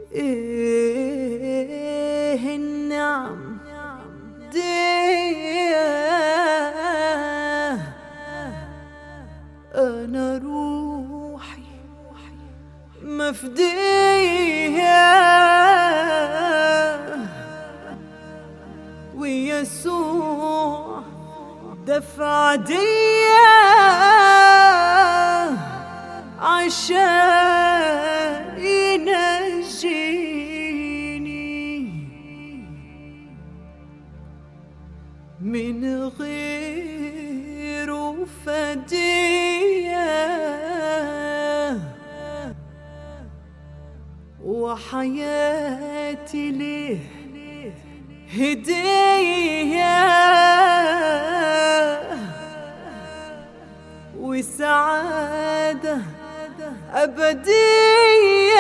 إيه النعم ديه أنا روحي مفديه ويسوع دفع ديه عشان ينجيني من غير فديه وحياتي ليه هديه وسعادة أبدية